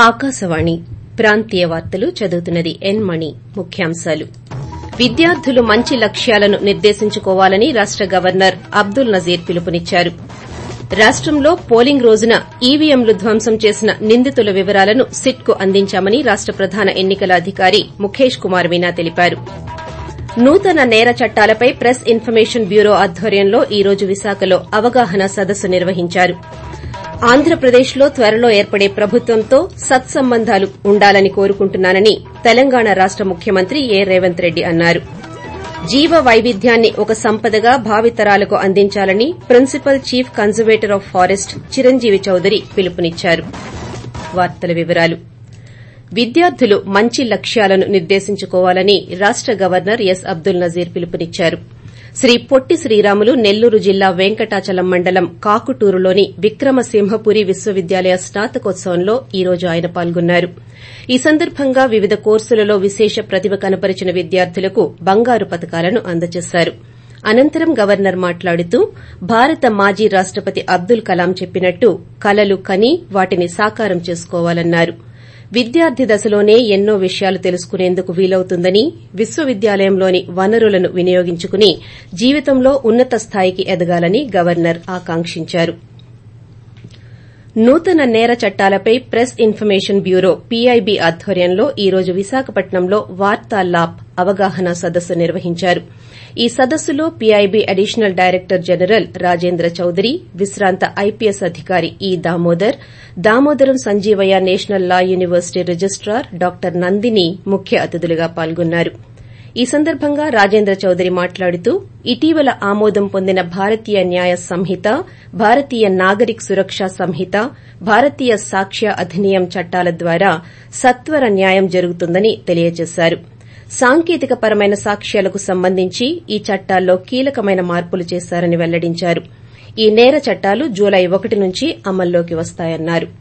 ఆకాశవాణి ప్రాంతీయ వార్తలు చదువుతున్నది ఎన్ మణి ముఖ్యాంశాలు విద్యార్థులు మంచి లక్ష్యాలను నిర్దేశించుకోవాలని రాష్ట గవర్నర్ అబ్దుల్ నజీర్ పిలుపునిచ్చారు రాష్టంలో పోలింగ్ రోజున ఈవీఎంలు ధ్వంసం చేసిన నిందితుల వివరాలను సిట్కు అందించామని రాష్ట ప్రధాన ఎన్ని కల అధికారి ముఖేష్ కుమార్ మీనా తెలిపారు నూతన నేర చట్టాలపై ప్రెస్ ఇన్ఫర్మేషన్ బ్యూరో ఆధ్వర్యంలో ఈ రోజు విశాఖలో అవగాహన సదస్సు నిర్వహించారు ఆంధ్రప్రదేశ్లో త్వరలో ఏర్పడే ప్రభుత్వంతో సత్సంబంధాలు ఉండాలని కోరుకుంటున్నానని తెలంగాణ రాష్ట ముఖ్యమంత్రి ఏ రేవంత్ రెడ్డి అన్నారు జీవ వైవిధ్యాన్ని ఒక సంపదగా భావితరాలకు అందించాలని principal chief conservator of forest Chiranjeevi Chowdary పిలుపునిచ్చారు విద్యార్థులు మంచి లక్ష్యాలను నిర్దేశించుకోవాలని రాష్ట గవర్నర్ ఎస్ అబ్దుల్ నజీర్ పిలుపునిచ్చారు శ్రీ పొట్టి శ్రీరాములు నెల్లూరు జిల్లా వెంకటాచలం మండలం కాకుటూరులోని విక్రమసింహపురి విశ్వవిద్యాలయ స్నాతకోత్సవంలో ఈ రోజు ఆయన పాల్గొన్నారు ఈ సందర్భంగా వివిధ కోర్సులలో విశేష ప్రతిభ కనబరిచిన విద్యార్థులకు బంగారు పతకాలను అందజేశారు అనంతరం గవర్నర్ మాట్లాడుతూ భారత మాజీ రాష్టపతి అబ్దుల్ కలాం చెప్పినట్టు కలలు కని వాటిని సాకారం చేసుకోవాలన్నారు విద్యార్థి దశలోనే ఎన్నో విషయాలు తెలుసుకునేందుకు వీలవుతుందని విశ్వవిద్యాలయంలోని వనరులను వినియోగించుకుని జీవితంలో ఉన్నత స్థాయికి ఎదగాలని గవర్నర్ ఆకాంక్షించారు నూతన నేర చట్టాలపై ప్రెస్ ఇన్ఫర్మేషన్ బ్యూరో పీఐబీ ఆధ్వర్యంలో ఈ రోజు విశాఖపట్నంలో వార్తా లాబ్ అవగాహన సదస్సు నిర్వహించారు ఈ సదస్సులో PIB additional director general Rajendra Chowdary విశ్రాంత ఐపీఎస్ అధికారి E Damodar Damodaram Sanjeevayya national law university registrar doctor Nandini ముఖ్య అతిథులుగా పాల్గొన్నారు ఈ సందర్భంగా రాజేంద్ర చౌదరి మాట్లాడుతూ ఇటీవల ఆమోదం పొందిన భారతీయ న్యాయ సంహిత భారతీయ నాగరిక్ సురక్ష సంహిత భారతీయ సాక్ష్య అధినియం చట్టాల ద్వారా సత్వర న్యాయం జరుగుతుందని తెలియజేశారు సాంకేతిక పరమైన సాక్ష్యాలకు సంబంధించి ఈ చట్టాల్లో కీలకమైన మార్పులు చేశారని వెల్లడించారు ఈ నేర చట్టాలు జూలై ఒకటి నుంచి అమల్లోకి వస్తాయన్నారు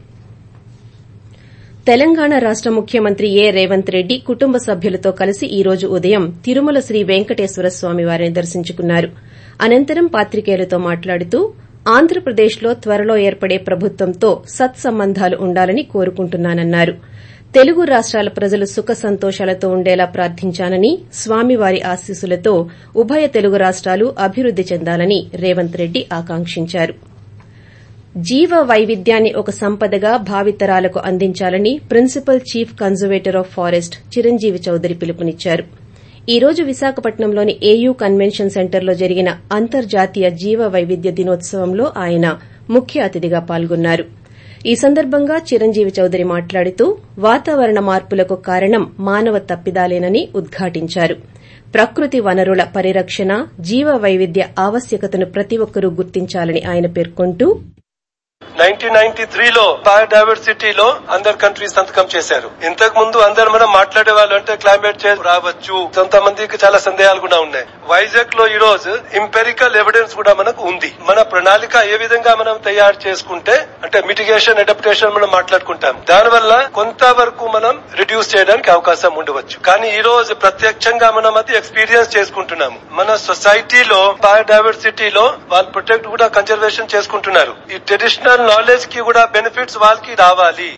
తెలంగాణ రాష్ట ముఖ్యమంత్రి ఏ రేవంత్ రెడ్డి కుటుంబ సభ్యులతో కలిసి ఈ రోజు ఉదయం తిరుమల శ్రీ వెంకటేశ్వర స్వామి వారిని దర్శించుకున్నారు అనంతరం పాత్రికేయులతో మాట్లాడుతూ ఆంధ్రప్రదేశ్లో త్వరలో ఏర్పడే ప్రభుత్వంతో సత్సంబంధాలు ఉండాలని కోరుకుంటున్నానన్నారు తెలుగు రాష్టాల ప్రజలు సుఖ సంతోషాలతో ఉండేలా ప్రార్థించానని స్వామివారి ఆశీస్సులతో ఉభయ తెలుగు రాష్టాలు అభివృద్ది చెందాలని రేవంత్ రెడ్డి ఆకాంక్షించారు జీవ వైవిధ్యాన్ని ఒక సంపదగా భావితరాలకు అందించాలని principal chief conservator of forest Chiranjeevi Chowdary పిలుపునిచ్చారు ఈ రోజు విశాఖపట్నంలోని ఏయూ కన్వెన్షన్ సెంటర్లో జరిగిన అంతర్జాతీయ జీవ వైవిధ్య దినోత్సవంలో ఆయన ముఖ్య అతిథిగా పాల్గొన్నారు ఈ సందర్భంగా చిరంజీవి చౌదరి మాట్లాడుతూ వాతావరణ మార్పులకు కారణం మానవ తప్పిదాలేనని ఉద్ఘాటించారు ప్రకృతి వనరుల పరిరక్షణ జీవ వైవిధ్య ఆవశ్యకతను ప్రతి ఒక్కరూ గుర్తించాలని ఆయన పేర్కొంటూ నైన్టీన్ నైన్టీ త్రీలో బయోడైవర్సిటీలో అందరు కంట్రీస్ సంతకం చేశారు ఇంతకు ముందు అందరు మనం మాట్లాడే వాళ్ళు అంటే క్లైమేట్ చేంజ్ రావచ్చు కొంతమందికి చాలా సందేహాలు కూడా ఉన్నాయి వైజాగ్ లో ఈ రోజు ఇంపెరికల్ ఎవిడెన్స్ కూడా మనకు ఉంది మన ప్రణాళిక ఏ విధంగా మనం తయారు చేసుకుంటే అంటే మిటిగేషన్ అడాప్టేషన్ మనం మాట్లాడుకుంటాం దానివల్ల కొంతవరకు మనం రిడ్యూస్ చేయడానికి అవకాశం ఉండవచ్చు కానీ ఈ రోజు ప్రత్యక్షంగా మనం అది ఎక్స్పీరియన్స్ చేసుకుంటున్నాము మన సొసైటీలో బయోడైవర్సిటీలో వాళ్ళు ప్రొటెక్ట్ కూడా కన్జర్వేషన్ చేసుకుంటున్నారు ఈ ట్రెడిషనల్ నాలెడ్జ్ కి కూడా బెనిఫిట్స్ వాళ్ళకి రావాలి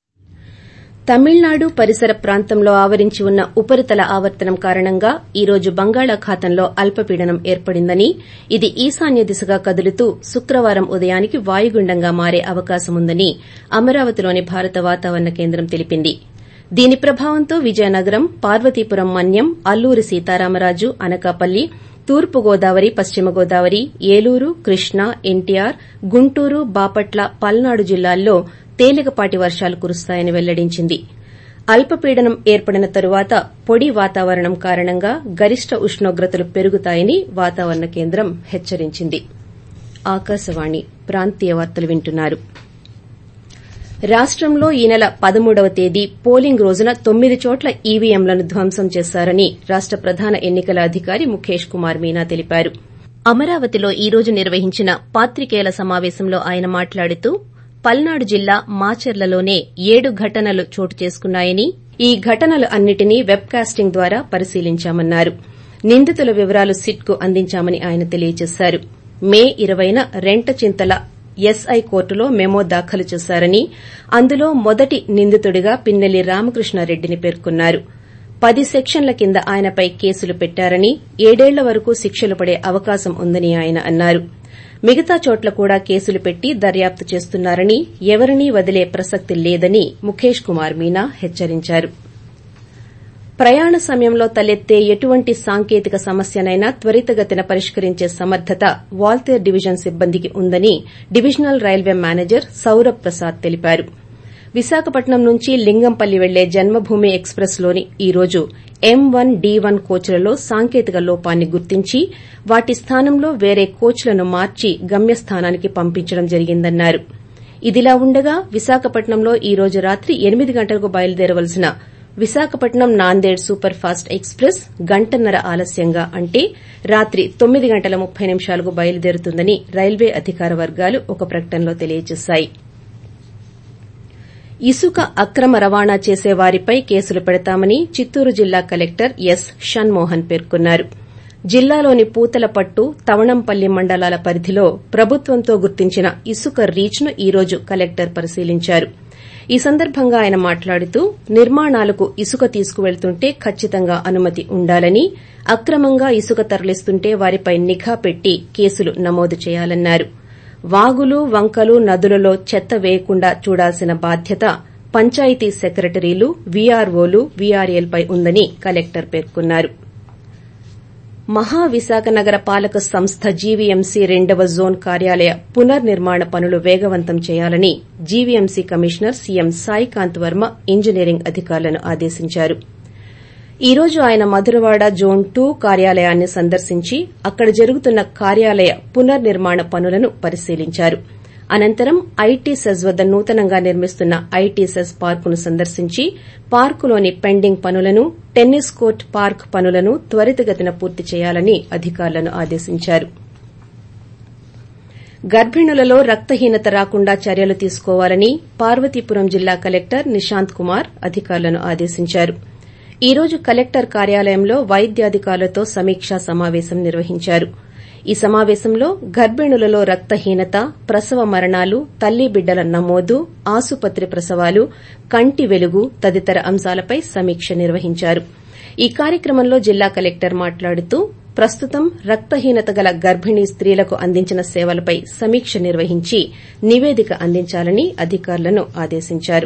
తమిళనాడు పరిసర ప్రాంతంలో ఆవరించి ఉన్న ఉపరితల ఆవర్తనం కారణంగా ఈ రోజు బంగాళాఖాతంలో అల్పపీడనం ఏర్పడిందని ఇది ఈశాన్య దిశగా కదులుతూ శుక్రవారం ఉదయానికి వాయుగుండంగా మారే అవకాశముందని అమరావతిలోని భారత వాతావరణ కేంద్రం తెలిపింది దీని ప్రభావంతో విజయనగరం పార్వతీపురం మన్యం అల్లూరి సీతారామరాజు అనకాపల్లి తూర్పు గోదావరి పశ్చిమ గోదావరి ఏలూరు కృష్ణా ఎన్టీఆర్ గుంటూరు బాపట్ల పల్నాడు జిల్లాల్లో తేలికపాటి వర్షాలు కురుస్తాయని వెల్లడించింది అల్పపీడనం ఏర్పడిన తరువాత పొడి వాతావరణం కారణంగా గరిష్ట ఉష్ణోగ్రతలు పెరుగుతాయని వాతావరణ కేంద్రం హెచ్చరించింది ఆకాశవాణి ప్రాంతీయ వార్తలు వింటున్నారు రాష్టంలో ఈ నెల పదమూడవ తేదీ పోలింగ్ రోజున తొమ్మిది చోట్ల ఈవీఎంలను ధ్వంసం చేశారని రాష్ట ప్రధాన ఎన్ని కల అధికారి ముఖేష్ కుమార్ మీనా తెలిపారు అమరావతిలో ఈ రోజు నిర్వహించిన పాత్రికేయుల సమావేశంలో ఆయన మాట్లాడుతూ పల్నాడు జిల్లా మాచర్లలోనే ఏడు ఘటనలు చోటు చేసుకున్నాయని ఈ ఘటనలు అన్నిటినీ వెబ్ కాస్టింగ్ ద్వారా పరిశీలించామన్నారు నిందితుల వివరాలు సిట్కు అందించామని ఆయన తెలియజేశారు మే ఇరవైన రెంటచింతల ఎస్ఐ కోర్టులో మెమో దాఖలు చేశారని అందులో మొదటి నిందితుడిగా పిన్నెల్లి రామకృష్ణారెడ్డిని పేర్కొన్నారు పది సెక్షన్ల కింద ఆయనపై కేసులు పెట్టారని ఏడేళ్ల వరకు శిక్షలు పడే అవకాశం ఉందని ఆయన అన్నారు మిగతా చోట్ల కూడా కేసులు పెట్టి దర్యాప్తు చేస్తున్నారని ఎవరినీ వదిలే ప్రసక్తి లేదని ముఖేష్ కుమార్ మీనా హెచ్చరించారు ప్రయాణ సమయంలో తలెత్తే ఎటువంటి సాంకేతిక సమస్యనైనా త్వరితగతిన పరిష్కరించే సమర్థత వాల్తేర్ డివిజన్ సిబ్బందికి ఉందని divisional railway manager Saurabh Prasad తెలిపారు విశాఖపట్నం నుంచి లింగంపల్లి వెళ్లే జన్మభూమి ఎక్స్ప్రెస్ లోని ఈ రోజు ఎం వన్ డి వన్ కోచ్లలో సాంకేతిక లోపాన్ని గుర్తించి వాటి స్థానంలో వేరే కోచ్లను మార్చి గమ్యస్థానానికి పంపించడం జరిగిందన్నారు ఇదిలా ఉండగా విశాఖపట్నంలో ఈ రోజు రాత్రి ఎనిమిది గంటలకు బయలుదేరవలసిన Visakhapatnam Nanded super fast express గంటన్నర ఆలస్యంగా అంటే రాత్రి తొమ్మిది గంటల ముప్పై నిమిషాలకు బయలుదేరుతుందని రైల్వే అధికార వర్గాలు ఒక ప్రకటనలో తెలియజేశాయి ఇసుక అక్రమ రవాణా చేసే వారిపై కేసులు పెడతామని చిత్తూరు జిల్లా కలెక్టర్ ఎస్ షణ్మోహన్ పేర్కొన్నారు జిల్లాలోని పూతలపట్టు తవణంపల్లి మండలాల పరిధిలో ప్రభుత్వంతో గుర్తించిన ఇసుక రీచ్ను ఈ రోజు కలెక్టర్ పరిశీలించారు ఈ సందర్భంగా ఆయన మాట్లాడుతూ నిర్మాణాలకు ఇసుక తీసుకువెళ్తుంటే ఖచ్చితంగా అనుమతి ఉండాలని అక్రమంగా ఇసుక తరలిస్తుంటే వారిపై నిఘా పెట్టి కేసులు నమోదు చేయాలన్నారు వాగులు వంకలు నదులలో చెత్త వేయకుండా చూడాల్సిన బాధ్యత పంచాయతీ సెక్రటరీలు వీఆర్ఓలు వీఆర్ఏలపై ఉందని కలెక్టర్ పేర్కొన్నారు మహావిశాఖ నగర పాలక సంస్థ జీవీఎంసీ రెండవ జోన్ కార్యాలయ పునర్నిర్మాణ పనులు వేగవంతం చేయాలని GVMC commissioner CM Saikanth Varma engineering అధికారులను ఆదేశించారు ఈ రోజు ఆయన మధురవాడ జోన్ టూ కార్యాలయాన్ని సందర్శించి అక్కడ జరుగుతున్న కార్యాలయ పునర్నిర్మాణ పనులను పరిశీలించారు అనంతరం ఐటీ సెజ్ వద్ద నూతనంగా నిర్మిస్తున్న ఐటీ సెజ్ పార్కును సందర్శించి పార్కులోని పెండింగ్ పనులను టెన్నిస్ కోర్ట్ పార్క్ పనులను త్వరితగతిన పూర్తి చేయాలని అధికారులను ఆదేశించారు గర్భిణులలో రక్తహీనత రాకుండా చర్యలు తీసుకోవాలని పార్వతీపురం జిల్లా కలెక్టర్ నిశాంత్ కుమార్ అధికారులను ఆదేశించారు ఈ రోజు కలెక్టర్ కార్యాలయంలో వైద్యాధికారులతో సమీక్షా సమావేశం నిర్వహించారు ఈ సమావేశంలో గర్భిణులలో రక్తహీనత ప్రసవ మరణాలు తల్లి బిడ్డల నమోదు ఆసుపత్రి ప్రసవాలు కంటి వెలుగు తదితర అంశాలపై సమీక్ష నిర్వహించారు ఈ కార్యక్రమంలో జిల్లా కలెక్టర్ మాట్లాడుతూ ప్రస్తుతం రక్తహీనత గల గర్భిణీ స్త్రీలకు అందించిన సేవలపై సమీక్ష నిర్వహించి నివేదిక అందించాలని అధికారులను ఆదేశించారు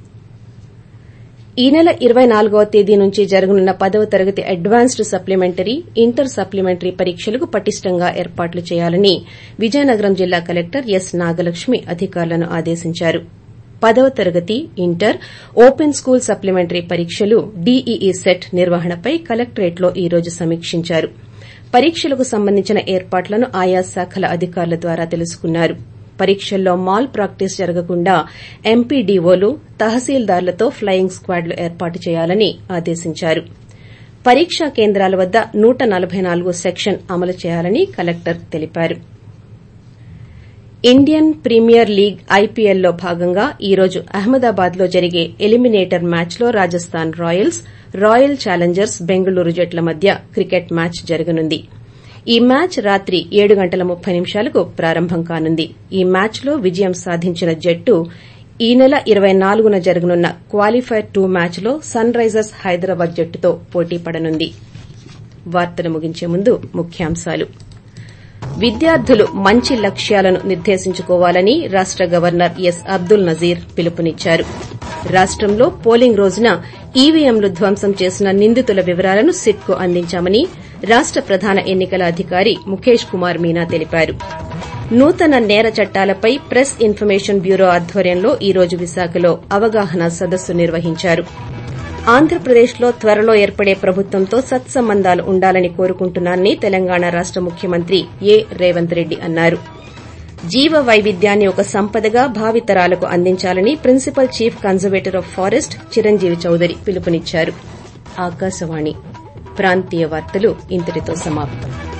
ఈ నెల ఇరవై నాలుగవ తేదీ నుంచి జరగనున్న పదవ తరగతి అడ్వాన్స్డ్ సప్లిమెంటరీ ఇంటర్ సప్లిమెంటరీ పరీక్షలకు పటిష్టంగా ఏర్పాట్లు చేయాలని విజయనగరం జిల్లా కలెక్టర్ ఎస్ నాగలక్ష్మి అధికారులను ఆదేశించారు పదవ తరగతి ఇంటర్ ఓపెన్ స్కూల్ సప్లిమెంటరీ పరీక్షలు డీఈఈ సెట్ నిర్వహణపై కలెక్టరేట్లో ఈ రోజు సమీక్షించారు పరీక్షలకు సంబంధించిన ఏర్పాట్లను ఆయా శాఖల అధికారుల ద్వారా తెలుసుకున్నారు పరీక్షల్లో మాల్ ప్రాక్టీస్ జరగకుండా ఎంపీడీఓలు తహసీల్దార్లతో ప్లయింగ్ స్క్వాడ్లు ఏర్పాటు చేయాలని ఆదేశించారు పరీక్షా కేంద్రాల వద్ద నూట నలబై నాలుగు సెక్షన్ అమలు చేయాలని కలెక్టర్ తెలిపారు ఇండియన్ ప్రీమియర్ లీగ్ ఐపీఎల్లో భాగంగా ఈ రోజు అహ్మదాబాద్ లో జరిగే ఎలిమినేటర్ మ్యాచ్లో Rajasthan Royals Royal Challengers Bengaluru జట్ల మధ్య క్రికెట్ మ్యాచ్ జరగనుంది ఈ మ్యాచ్ రాత్రి ఏడు గంటల ముప్పై నిమిషాలకు ప్రారంభం కానుంది ఈ మ్యాచ్లో విజయం సాధించిన జట్టు ఈ నెల ఇరవై నాలుగున జరగనున్న క్వాలిఫైర్ టూ మ్యాచ్లో సన్ రైజర్స్ హైదరాబాద్ జట్టుతో పోటీ పడనుంది వార్తలు ముగించే ముందు ముఖ్యాంశాలు విద్యార్థులు మంచి లక్ష్యాలను నిర్దేశించుకోవాలని రాష్ట గవర్నర్ ఎస్ అబ్దుల్ నజీర్ పిలుపునిచ్చారు రాష్టంలో పోలింగ్ రోజున ఈవీఎంలు ధ్వంసం చేసిన నిందితుల వివరాలను సిట్కు అందించామని రాష్ట ప్రధాన ఎన్నికల అధికారి ముఖేష్ కుమార్ మీనా తెలిపారు నూతన నేర చట్టాలపై ప్రెస్ ఇన్ఫర్మేషన్ బ్యూరో ఆధ్వర్యంలో ఈ రోజు విశాఖలో అవగాహన సదస్సు నిర్వహించారు ఆంధ్రప్రదేశ్లో త్వరలో ఏర్పడే ప్రభుత్వంతో సత్సంబంధాలు ఉండాలని కోరుకుంటున్నానని తెలంగాణ రాష్ట ముఖ్యమంత్రి ఏ రేవంత్ రెడ్డి అన్నారు జీవ వైవిధ్యాన్ని ఒక సంపదగా భావితరాలకు అందించాలని principal chief conservator of forest Chiranjeevi Chowdary పిలుపునిచ్చారు ఆకాశవాణి ప్రాంతీయ వార్తలు ఇంతటితో సమాప్తం